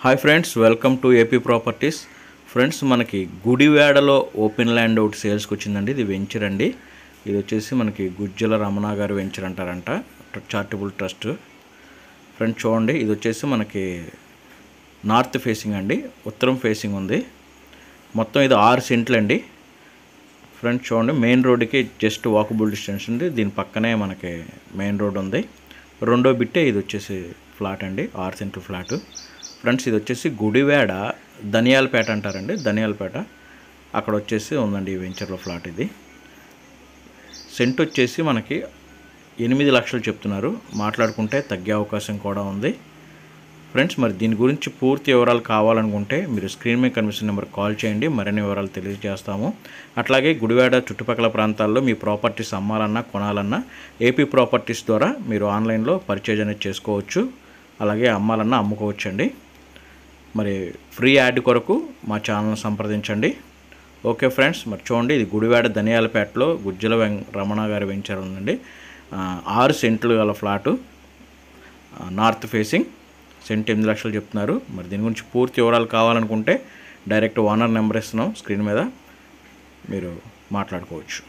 hi friends welcome to AP properties friends మనకి గుడివాడలో open land ఒకటి సేల్స్కి వచ్చిందండి ఇది వెంచర్ అండి ఇది వచ్చేసి మనకి గుజ్జల రమణ గారు వెంచర్ అంటారంట చారిటబుల్ ట్రస్ట్ ఫ్రెండ్స్ చూడండి ఇది వచ్చేసి మనకి నార్త్ ఫేసింగ్ అండి ఉత్తరం ఫేసింగ్ ఉంది మొత్తం ఇది ఆరు సెంట్లు అండి ఫ్రంట్ చూడండి మెయిన్ రోడ్డుకి జస్ట్ వాకబుల్ డిస్టెన్స్ ఉంది దీని పక్కనే మనకి మెయిన్ రోడ్ ఉంది రెండో బిట్టే ఇది వచ్చేసి ఫ్లాట్ అండి ఆరు సెంట్లు ఫ్లాట్ ఫ్రెండ్స్ ఇది వచ్చేసి గుడివాడ ధనియాలపేట అంటారండి ధనియాలపేట అక్కడ వచ్చేసి ఉందండి ఈ వెంచర్లో ఫ్లాట్ ఇది సెంట్ వచ్చేసి మనకి ఎనిమిది లక్షలు చెప్తున్నారు మాట్లాడుకుంటే తగ్గే అవకాశం కూడా ఉంది ఫ్రెండ్స్ మరి దీని గురించి పూర్తి వివరాలు కావాలనుకుంటే మీరు స్క్రీన్ మీద కనిపిస్తున్న నెంబర్ కాల్ చేయండి మరిన్ని వివరాలు తెలియజేస్తాము అట్లాగే గుడివాడ చుట్టుపక్కల ప్రాంతాల్లో మీ ప్రాపర్టీస్ అమ్మాలన్నా కొనాలన్నా ఏపీ ప్రాపర్టీస్ ద్వారా మీరు ఆన్లైన్లో పర్చేజ్ అనేది చేసుకోవచ్చు అలాగే అమ్మాలన్నా అమ్ముకోవచ్చండి మరి ఫ్రీ యాడ్ కొరకు మా ఛానల్ని సంప్రదించండి ఓకే ఫ్రెండ్స్ మరి చూడండి ఇది గుడివాడ ధనియాలపేటలో గుజ్జల వెం రమణ గారి వెంచర్ ఉందండి ఆ, ఆరు సెంట్లు గల ఫ్లాటు ఆ, నార్త్ ఫేసింగ్ సెంట్ ఎనిమిది లక్షలు చెప్తున్నారు మరి దీని గురించి పూర్తి వివరాలు కావాలనుకుంటే డైరెక్ట్ ఓనర్ నెంబర్ ఇస్తున్నాం స్క్రీన్ మీద మీరు మాట్లాడుకోవచ్చు